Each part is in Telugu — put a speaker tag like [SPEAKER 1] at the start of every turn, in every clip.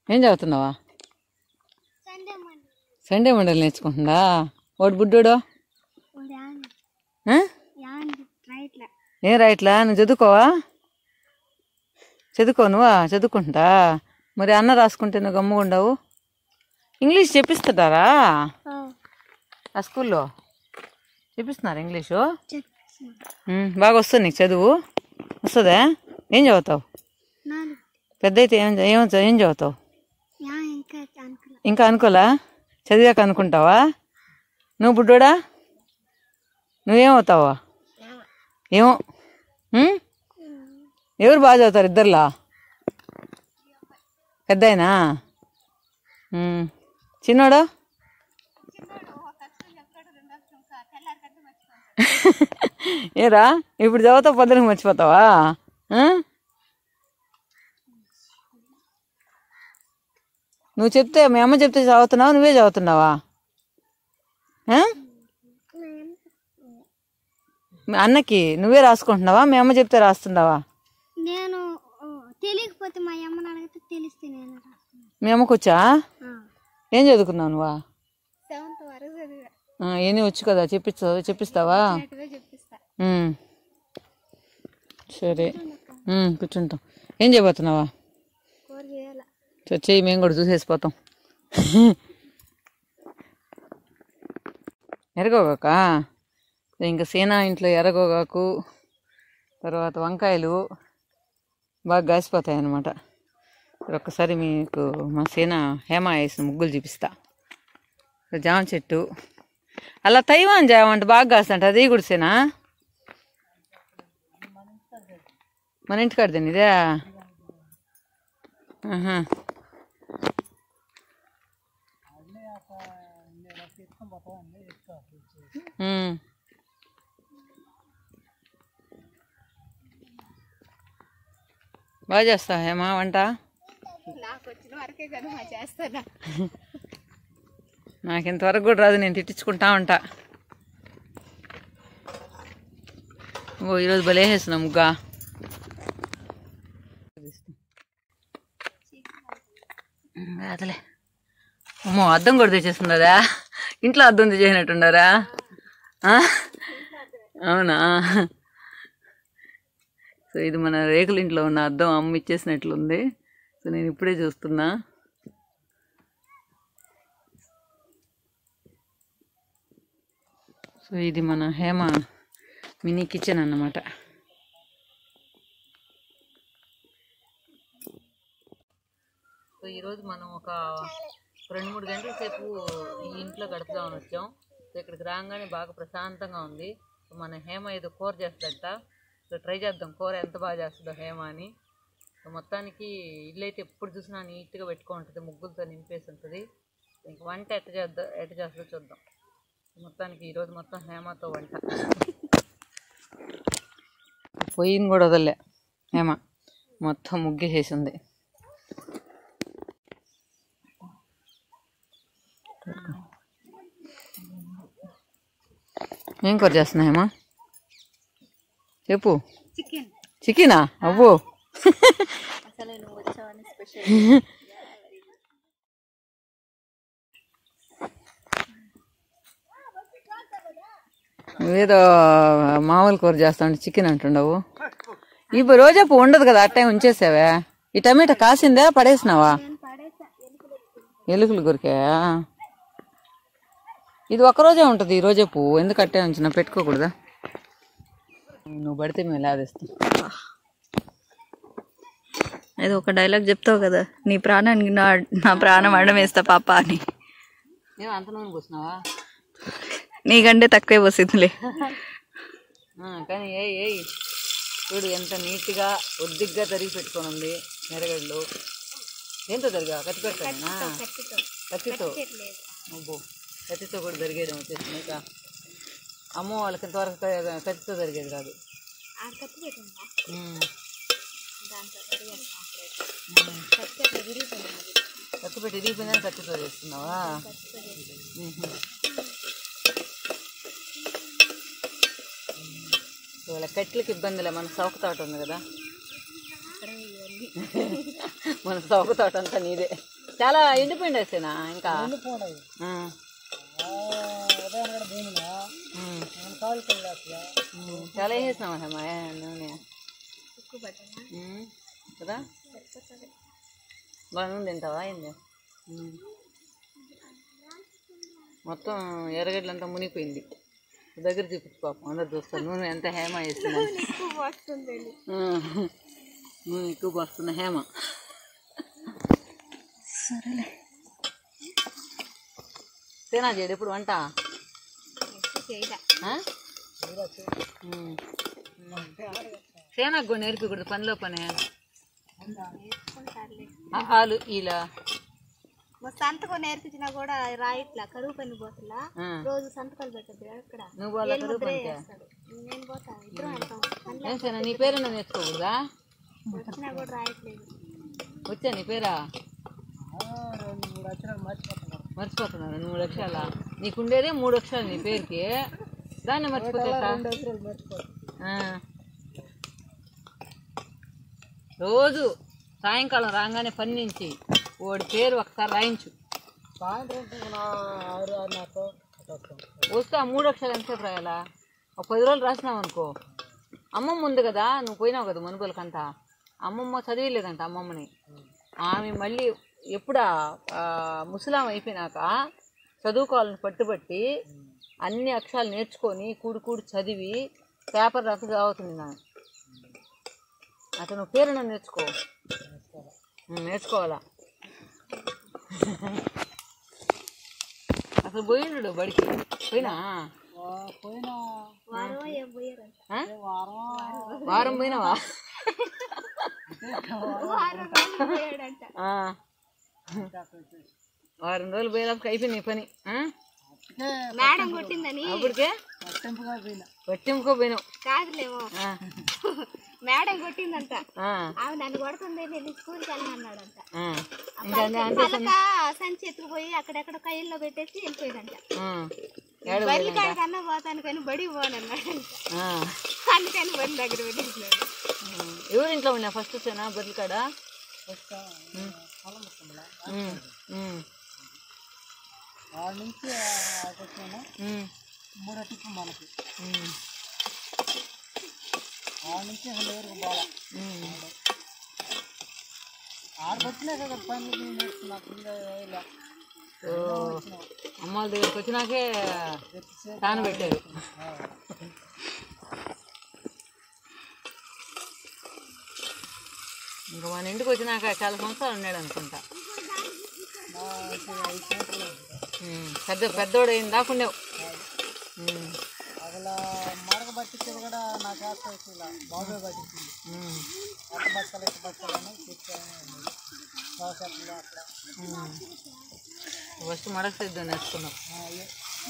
[SPEAKER 1] ఏం చదువుతున్నావా
[SPEAKER 2] సండే మండే
[SPEAKER 1] సండే మండలి నేర్చుకుంటుందా వాడు బుడ్డోడు
[SPEAKER 2] యాన్
[SPEAKER 1] ఆ?
[SPEAKER 2] యాన్ రైట్లా
[SPEAKER 1] ఏం రాయట్లా నువ్వు చదువుకోవా చదువుకో నువ్వా చదువుకుంటా మరి అన్న రాసుకుంటే నువ్వు గమ్ముగా ఉండవు ఇంగ్లీష్ చెప్పిస్తుంటారా ఆ స్కూల్లో చెప్పిస్తున్నారు ఇంగ్లీషు
[SPEAKER 2] చెప్తున్నా
[SPEAKER 1] ఉమ్, బాగా వస్తుంది నీకు చదువు వస్తుందా ఏం చదువుతావు
[SPEAKER 2] నాలుగు
[SPEAKER 1] పెద్ద అయితే ఏం ఏం ఏం చదువుతావు
[SPEAKER 2] యా ఇంకా అనుకున్నా
[SPEAKER 1] ఇంకా అనుకోలా చదివాక అనుకుంటావా నువ్వు బుడ్డోడా నువ్వేమవుతావా ఏమో ఉమ్? ఎవరు బాగా చదువుతారు ఇద్దరులా పెద్దాయనా ఉమ్. చిన్నోడా ఏరా ఇప్పుడు చదువుతావు పొద్దునకి మర్చిపోతావా ఆ? నువ్వు చెప్తే మీ అమ్మ చెప్తే చదువుతున్నావా నువ్వే చదువుతున్నావా ఆ? మీ అన్నకి నువ్వే రాసుకుంటున్నావా మీ అమ్మ చెప్తే రాస్తున్నావా
[SPEAKER 2] నేను ఓ, తెలియకపోతే మా అమ్మని అడిగితే తెలిస్తే నేను రాస్తాను
[SPEAKER 1] మీ అమ్మకు వచ్చా ఏం చదువుకున్నావు నువ్వా
[SPEAKER 2] సెవెంత్ వరకు చదివా
[SPEAKER 1] ఆ, ఎన్ని వచ్చు కదా చెప్పిస్తావా చెప్పిస్తావా
[SPEAKER 2] అటువే చెప్పిస్తా
[SPEAKER 1] ఉమ్. సరే ఉమ్, కూర్చుంటాం ఏం చేయబోతున్నావా
[SPEAKER 2] కూర చేయాల
[SPEAKER 1] సరే చెయ్యి మేము కూడా చూసేసిపోతాం ఎరగోగాక ఇంకా సేనా ఇంట్లో ఎరగోగాకు తర్వాత వంకాయలు బాగా గాసిపోతాయి అన్నమాట ఒక్కసారి మీకు మా సేన హేమ వేసిన ముగ్గులు చూపిస్తా జామ చెట్టు అలా తైవాన్ జామ అంటే బాగా కాస్తంట అది కూడా సేనా మన ఇంటికాడదండి ఇదే ఆహా ఉమ్. బాగా చేస్తా హేమా వంట
[SPEAKER 2] నాకు వచ్చిన వరకే కదా మా చేస్తానా
[SPEAKER 1] నాకు ఇంతవరకు కూడా రాదు నేను తిట్టించుకుంటా ఉంటా ఓ ఈరోజు భలే వేసిన ముగ్గా అదలే అమ్మో అద్దం కూడా తెచ్చేస్తుందా ఇంట్లో అద్దం తెచ్చేసినట్టుండారా ఆ? అవునా సో ఇది మన రేకుల ఇంట్లో ఉన్న అద్దం అమ్మ ఇచ్చేసినట్లుంది సో నేను ఇప్పుడే చూస్తున్నా సో ఇది మన హేమ మినీ కిచెన్ అన్నమాట సో ఈరోజు మనం ఒక రెండు మూడు గంటల సేపు ఈ ఇంట్లో గడుపుదామని వచ్చాం సో ఇక్కడికి రాగానే బాగా ప్రశాంతంగా ఉంది సో మన హేమ ఏదో కూర చేస్తుందంట సో ట్రై చేద్దాం కూర ఎంత బాగా చేస్తుందో హేమ అని సో మొత్తానికి ఇల్లు అయితే ఎప్పుడు చూసినా నీట్గా పెట్టుకుంటుంది ముగ్గులతో నింపేసి ఉంటుంది ఇంక వంట ఎట్ట చేద్దాం ఎట్ట చేస్తుందో చూద్దాం మొత్తానికి ఈరోజు మొత్తం హేమతో వంట పొయ్యిని కూడా వదలలే హేమ మొత్తం ముగ్గేసేసింది ఏం కూర చేస్తున్నా హేమ చెప్పు
[SPEAKER 2] చికెన్
[SPEAKER 1] చికెనా అబ్బో
[SPEAKER 2] అసలు నువ్వు వచ్చావని స్పెషల్
[SPEAKER 1] నువ్వేదో మామూలు కూర చేస్తావు చికెన్ అంటుండవు ఇప్పుడు రోజపు ఉండదు కదా అట్టే ఉంచేసావా ఈ టమాటా కాసిందా పడేసినావా
[SPEAKER 2] నేను పడేసా ఎలుకలు
[SPEAKER 1] ఎలుకలు కొరికాయా ఇది ఒక రోజే ఉంటుంది ఈ రోజే పువ్వు ఎందుకు అట్టే ఉంచిన పెట్టుకోకూడదా నువ్వు పడితే మేము లాదేస్తాం
[SPEAKER 3] ఏదో ఒక డైలాగ్ చెప్తావు కదా నీ ప్రాణానికి నా నా ప్రాణం అడ్డం వేస్తా పాప అని
[SPEAKER 1] ఏం అంత నూనె పోసినావా
[SPEAKER 3] నీకంటే తక్కువే పోసిందిలే
[SPEAKER 1] ఆ, కానీ ఏ ఏ చూడు ఎంత నీట్గా ఒద్దిగ్గా తరిగి పెట్టుకొని ఉంది మిరగడ్లు దేంతో తరిగా కత్తి పెట్టానా
[SPEAKER 2] కత్తితో
[SPEAKER 1] కత్తితో
[SPEAKER 2] లేదు
[SPEAKER 1] అబ్బో కత్తితో కూడా జరిగేది వచ్చేసింది ఇక అమ్మ వాళ్ళకి ఇంతవరకు క- కత్తితో జరిగేది కాదు
[SPEAKER 2] ఆ కత్తి పెట్టిందా
[SPEAKER 1] ఉమ్.
[SPEAKER 2] దాంతో అడిగాను కత్తి అట్లా విరిగిపోయింది
[SPEAKER 1] కత్తి పెట్టి ఇరిగిపోయిందని కత్తితో చేస్తున్నావా ఉహు. సో వాళ్ళ కట్లకి ఇబ్బందిలే మన సౌక తోట ఉంది కదా మన సౌక తోట అంతా నీదే చాలా ఎండిపోయింది వేసేనా ఇంకా ఆ. ఉమ్. ఉమ్. చాలా వేసేసినావా హేమ ఏ నూనె ఉమ్. కదా బాగా నూనె తింటావా ఏంది ఉమ్. మొత్తం ఎర్రగడ్డలంతా మునిగిపోయింది దగ్గర చూపించు పాపం అందరు చూస్తారు నూనె ఎంత హేమ వేసింది నూనె ఎక్కువ పోస్తున్న హేమ
[SPEAKER 3] సరేలే
[SPEAKER 1] తేనా చేయడు ఇప్పుడు వంట ఆ? ఉమ్. సేనాకు కూడా నేర్పకూడదు పనిలో పని ఆ- ఆలు ఇలా
[SPEAKER 2] మా సంతకం నేర్పించినా కూడా రాయిట్లా కరువు పని పోతులా
[SPEAKER 1] ఆ.
[SPEAKER 2] రోజు సంతకాలు పెట్టద్దు అక్కడ
[SPEAKER 1] నువ్వు వాళ్ళ కరువు పనికే
[SPEAKER 2] వేస్తాడు నేను పోతా ఇద్దరం వెళ్తాం పనులు
[SPEAKER 1] ఏం సేనా నీ పేరు నేర్చుకోకూడదా
[SPEAKER 2] వచ్చినా కూడా రాయట్లేదు
[SPEAKER 1] వచ్చా నీ పేరా మర్చిపోతున్నారు రెండు మూడు అక్షరాల నీకుండేదే మూడు అక్షరాలు నీ పేరుకి దాన్ని మర్చిపోతా రోజు సాయంకాలం రాగానే పని నుంచి వాడి పేరు ఒకసారి రాయించు వస్తే ఆ మూడు అక్షరాలు ఎంతసేపు రాయాలా ఒక పది రోజులు రాసినావు అనుకో అమ్మమ్మ ఉంది కదా నువ్వు పోయినావు కదా మనుగోలకంతా అమ్మమ్మ చదివలేదంట అమ్మమ్మని ఆమె మళ్ళీ ఎప్పుడా ఆ, ముసలాం అయిపోయినాక చదువుకోవాలని పట్టుబట్టి అన్ని అక్షరాలు నేర్చుకొని కూడి కూడి చదివి పేపర్ రాసి చదువుతుంది నా అతను పేరు నన్ను నేర్చుకో ఉమ్, నేర్చుకోవాలా అసలు పోయిండు బడికి పోయినా
[SPEAKER 2] వారం ఏం పోయారంట
[SPEAKER 1] ఆ? వారం పోయినావా
[SPEAKER 2] వారం రోజులు పోయాడంట
[SPEAKER 1] ఆ. వారం రోజులు పోయేదాకా అయిపోయింది నీ పని ఆ?
[SPEAKER 2] మేడం కొట్టిందని
[SPEAKER 1] అప్పటికే పట్టింపుకో పోయినావు
[SPEAKER 2] కాదులేమో
[SPEAKER 1] ఆ.
[SPEAKER 2] మేడం కొట్టిందంట
[SPEAKER 1] ఆ.
[SPEAKER 2] ఆమె నన్ను కొడుతుంది నేను స్కూల్కి వెళ్ళమన్నాడంట
[SPEAKER 1] ఆ. ఇంకా అంతే అంతే
[SPEAKER 2] పలక సంచి ఎత్తుకుపోయి అక్కడెక్కడ కయ్యల్లో పెట్టేసి వెళ్ళిపోయాడంట
[SPEAKER 1] ఆ. ఏడు
[SPEAKER 2] బయలు కాడికన్నా పోతాను కానీ బడి పోనన్నాడంట
[SPEAKER 1] ఆ.
[SPEAKER 2] అందుకని బండి దగ్గర పెట్టేసినాడు
[SPEAKER 1] ఎవరు ఇంట్లో ఉన్నా ఫస్ట్ వచ్చానా బర్రెల కాడ ఉమ్. ఉమ్. ఉమ్.
[SPEAKER 4] మూడో టిప్పు మనకి
[SPEAKER 1] ఉమ్.
[SPEAKER 4] ఆడ నుంచి అసలు ఎవరికి బాగా
[SPEAKER 1] ఉమ్.
[SPEAKER 4] ఆడికి వచ్చినా కదా పనులు నేను నేర్చుకున్నా ఇంకా ఇలా
[SPEAKER 1] ఓ. అమ్మ వాళ్ళ దగ్గరికి వచ్చినాకే తాను పెట్టారు ఇంకా మన ఇంటికి వచ్చినాక చాలా సంవత్సరాలు ఉన్నాడు అనుకుంటా ఉమ్. పెద్ద పెద్దోడు అయిన దాకుండేవు ఉమ్.
[SPEAKER 4] అసలు మరక పట్టించేది కూడా నాకు ఆస్తి ఇలా బాబే పట్టించింది
[SPEAKER 1] ఉమ్.
[SPEAKER 4] అట్ట బస్తాలు ఇట్ట బస్తాలు అని కూర్చొని దోశలు అక్కడ
[SPEAKER 1] ఉమ్. ఫస్ట్ మడక సిద్ధం నేర్చుకున్నావు
[SPEAKER 4] ఆ, ఏ-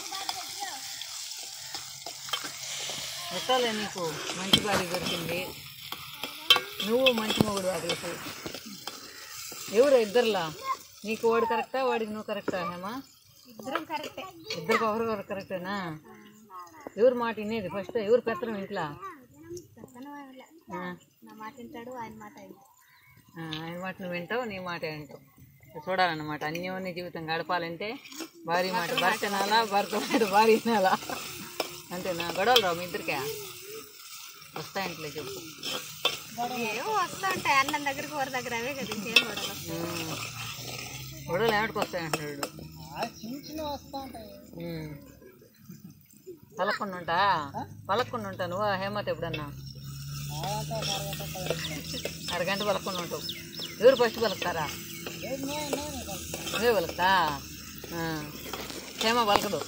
[SPEAKER 1] ఎట్టాలే నీకు మంచి భార్య దొరికింది నువ్వు మంచి మొగుడు అడిగి ఎవరు ఇద్దరులా నీకు వాడు కరెక్టా వాడికి నువ్వు కరెక్టా హేమా
[SPEAKER 2] ఇద్దరం కరెక్టే
[SPEAKER 1] ఇద్దరికి ఒకరు కరెక్టేనా ఎవరు మాట వినేది ఫస్ట్ ఎవరు పెత్తనం ఇంట్లో
[SPEAKER 2] పెద్దన వాళ్ళ.
[SPEAKER 1] ఆ,
[SPEAKER 2] నా మాట వింటాడు ఆయన మాట వింటాడు
[SPEAKER 1] ఆ, ఆయన మాట నువ్వు వింటావు నీ మాట వింటావు చూడాలన్నమాట అన్యోన్య జీవితం గడపాలంటే భార్య మాట భర్త వినాలా భర్త మాట భార్య వినాలా అంతేనా గొడవలు రావు మీ ఇద్దరికే వస్తాయంట్లే చెప్పు
[SPEAKER 2] ఏమో వస్తూ ఉంటాయి అన్నం దగ్గర కూర దగ్గర అవే కదా ఇంకేం గొడవలు
[SPEAKER 1] ఉమ్. గొడవలు ఏమిటికి వస్తాయంటున్నాడు
[SPEAKER 4] ఆ చిన్న చిన్న వస్తూ ఉంటాయి
[SPEAKER 1] ఉమ్. పలక్కుండా ఉంటా పలక్కుండా ఉంటా నువ్వు హేమత్ ఎప్పుడన్నా
[SPEAKER 4] అదంతా ఒక అరగంట పది
[SPEAKER 1] అరగంట పలక్కుండా ఉంటావు ఎవరు ఫస్ట్ పలుకుతారా
[SPEAKER 4] లేదు నేను నేనే కలుపుతా.
[SPEAKER 1] నువ్వే పలుకుతా ఆ. హేమ పలకదు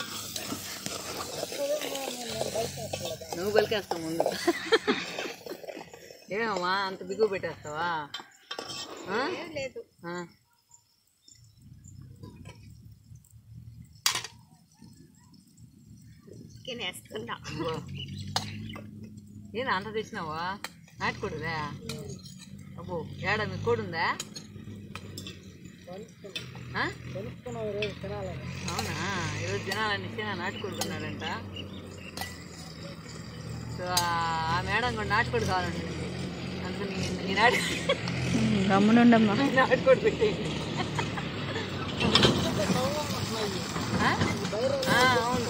[SPEAKER 1] నువ్వు పలికేస్తావు ముందు ఏమమ్మా అంత బిగువ పెట్టేస్తావా ఆ?
[SPEAKER 2] ఏం లేదు
[SPEAKER 1] ఆ.
[SPEAKER 2] చికెన్ వేస్తున్నా
[SPEAKER 1] అబ్బో. ఏంది అంత తెచ్చినావా నాటుకోడుదా అబ్బో ఏడా మీ కోడి ఉందా ఆ?
[SPEAKER 4] కొనుక్కున్నాం ఈరోజు తినాలని
[SPEAKER 1] అవునా ఈరోజు తినాలని ఇచ్చిన నాటుకోడి కొన్నాడంట సో ఆ మేడం కూడా నాటుకోడి కావాలంటుంది అందుకని నీ- నీ నాటు
[SPEAKER 3] గమ్మునుండమ్మా
[SPEAKER 1] నాటుకోడి పెట్టేయండి ఆ? ఆ, అవును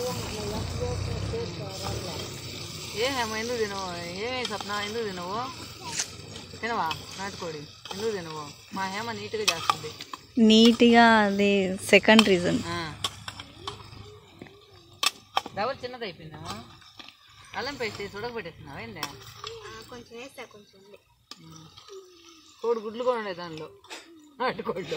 [SPEAKER 1] ఏ హేమ ఎందుకు తినవు ఏమే సప్న ఎందుకు తినవు తినవా నాటుకోడి ఎందుకు తినవు మా హేమ నీట్గా చేస్తుంది
[SPEAKER 3] నీట్గా అది సెకండ్ రీజన్
[SPEAKER 1] ఆ. డబల్ చిన్నది అయిపోయిందా అల్లం పేస్ట్ వేసి ఉడకబెట్టేస్తున్నావా ఏందా
[SPEAKER 2] కొంచెం వేస్తా కొంచెం ఉంది
[SPEAKER 1] కోడి గుడ్లు కూడా ఉండే దానిలో నాటుకోళ్ళు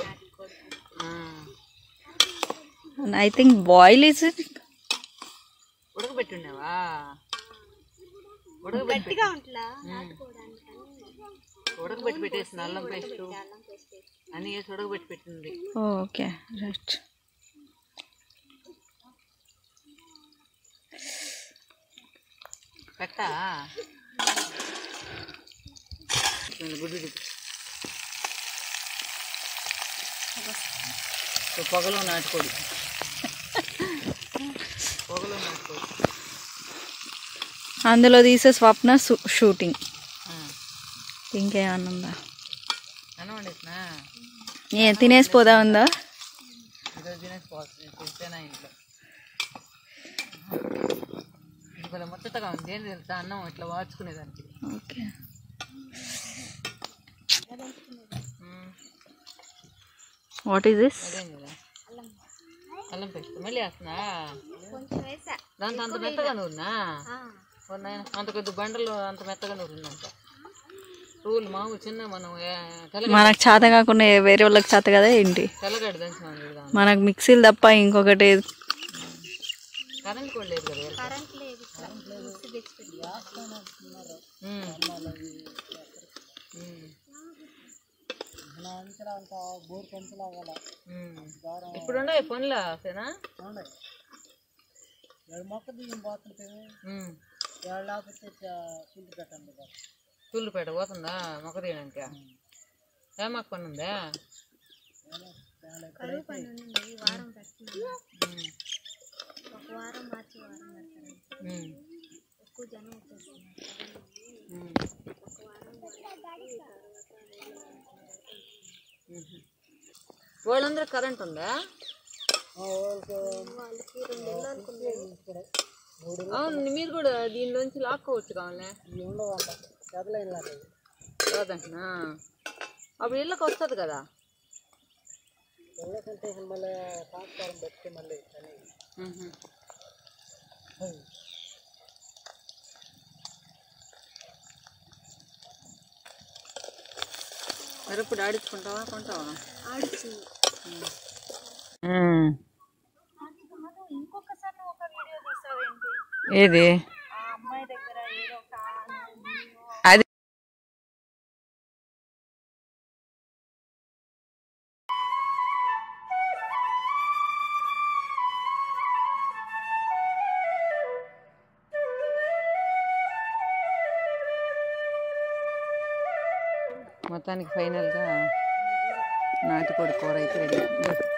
[SPEAKER 3] I think boil is it
[SPEAKER 1] ఉడకబెట్టిండేవా ఉడకబెట్టి
[SPEAKER 2] ఉంట్లా
[SPEAKER 1] ఉడకబెట్టి పెట్టేసిన అల్లం పేస్ట్ అన్నీ వేసి ఉడకబెట్టి పెట్టింది
[SPEAKER 3] ఓకే రైట్
[SPEAKER 1] పెట్టా గుడ్డు తిప్పు. సో పొగలో నాటుకోడి పొగలో నాటుకోడి
[SPEAKER 3] అందులో తీసే స్వప్న షూటింగ్
[SPEAKER 1] ఆ.
[SPEAKER 3] ఇంకేమన్నా ఉందా
[SPEAKER 1] అన్నం వండేసిన
[SPEAKER 3] ఏ తినేసిపోదా ఉందా
[SPEAKER 1] ఈరోజు తినేసిపోతుంది తింటేనా ఇంట్లో ఇది భలే ముచ్చటగా ఉంది ఏంటి తెలుసా అన్నం ఇట్లా వాచుకునేదానికి
[SPEAKER 3] ఓకే
[SPEAKER 1] మ్మ్.
[SPEAKER 3] వాట్ ఈస్ దిస్
[SPEAKER 1] అదేం కదా అల్లం పేస్ట్ మళ్ళీ వేస్తున్నా
[SPEAKER 2] కొంచెం వేసా
[SPEAKER 1] దాంతో అంత మెత్తగా నూరునా ఓ నాయన, అంత కొద్ది బండలు అంత మెత్తగా నూరిందంట రూల్ మామూలు చిన్న మనం ఏ- తెల్ల
[SPEAKER 3] మనకు చేత కాకుండా వేరే వాళ్ళకి చేత కదా ఏంటి
[SPEAKER 1] తెల్లగడ్డ దంచినాం చూడదాం
[SPEAKER 3] మనకు మిక్సీలు తప్ప ఇంకొకటి
[SPEAKER 1] కరెంట్ కూడా లేదు కదా వీళ్ళకి.
[SPEAKER 2] కరెంట్ లేదు ఇక్కడ. మిక్సీ తెచ్చిపెట్టి
[SPEAKER 1] మ్మ్. మ్మ్.
[SPEAKER 4] నా అంచనా అంత బోర్ పెంచలాగాల
[SPEAKER 1] మ్మ్. ఇప్పుడు ఉన్నాయి పనులు సేనా
[SPEAKER 4] ఉన్నాయి ఏడు మొక్క దిగిన పోతుంటే
[SPEAKER 1] మ్మ్.
[SPEAKER 4] ఏడు లేకపోతే పిండి పెట్టండి బాబు.
[SPEAKER 1] తూళ్ళుపేట పోతుందా మొక్క తీయడానికి ఏ మొక్క పని ఉందా
[SPEAKER 2] కరువు పని ఉంది ఈ వారం పెడుతున్నాను
[SPEAKER 1] మ్మ్.
[SPEAKER 2] ఒక వారం మార్చి వారం పెడతారు
[SPEAKER 1] మ్మ్.
[SPEAKER 2] ఎక్కువ జనం వచ్చేస్తున్నారు
[SPEAKER 1] మ్మ్.
[SPEAKER 2] ఒక వారం
[SPEAKER 1] మ్మ్. వాళ్ళందరూ కరెంట్ ఉందా
[SPEAKER 4] ఆ, వాళ్ళకి
[SPEAKER 2] వాళ్ళకి రెండు నెలలు అనుకున్నారు
[SPEAKER 4] ఇక్కడ మూడు
[SPEAKER 1] అవును మీరు కూడా దీనిలోంచి లాక్కోవచ్చు కావాలే
[SPEAKER 4] ఇవి ఉండవు అంట పెద్దలైన లాగా
[SPEAKER 1] కాదంటున్నా అప్పుడు ఇళ్ళకి వస్తుంది కదా
[SPEAKER 4] వెళ్ళకంటే మళ్ళీ ట్రాన్స్ఫారం పెట్టి మళ్ళీ పని.
[SPEAKER 1] మ్మ్. మరి ఇప్పుడు ఆడించుకుంటావా కొంటావా
[SPEAKER 2] ఆడిచ్చింది ఇంకొకసారి ఒక వీడియో తీసావేంటి
[SPEAKER 1] ఏది
[SPEAKER 2] ఆ అమ్మాయి దగ్గర ఏదో కాను
[SPEAKER 1] అది మొత్తానికి ఫైనల్గా నాటుకోడి కూర అయితే రెడీ